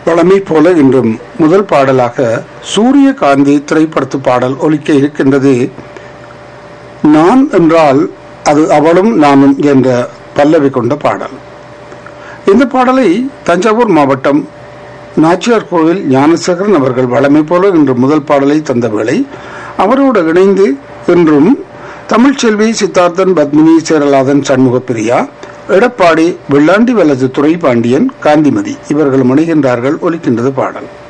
வழமை போல இன்றும் முதல் பாடலாக சூரியகாந்தி திரைப்படத்து பாடல் ஒலிக்க இருக்கின்றது நான் என்றால் அது அவளும் நானும் என்ற பல்லவி கொண்ட பாடல் இந்த பாடலை தஞ்சாவூர் மாவட்டம் நாச்சியார் கோவில் ஞானசேகரன் அவர்கள் வழமை போல இன்று முதல் பாடலை தந்த வேளை அவரோடு இணைந்து இன்றும் தமிழ்ச்செல்வி சித்தார்த்தன் பத்மினி சேரலாதன் சண்முகப்பிரியா எடப்பாடி வெள்ளாண்டி வலது துறை பாண்டியன் காந்திமதி இவர்களும் இணைகின்றார்கள் ஒலிக்கின்றது பாடல்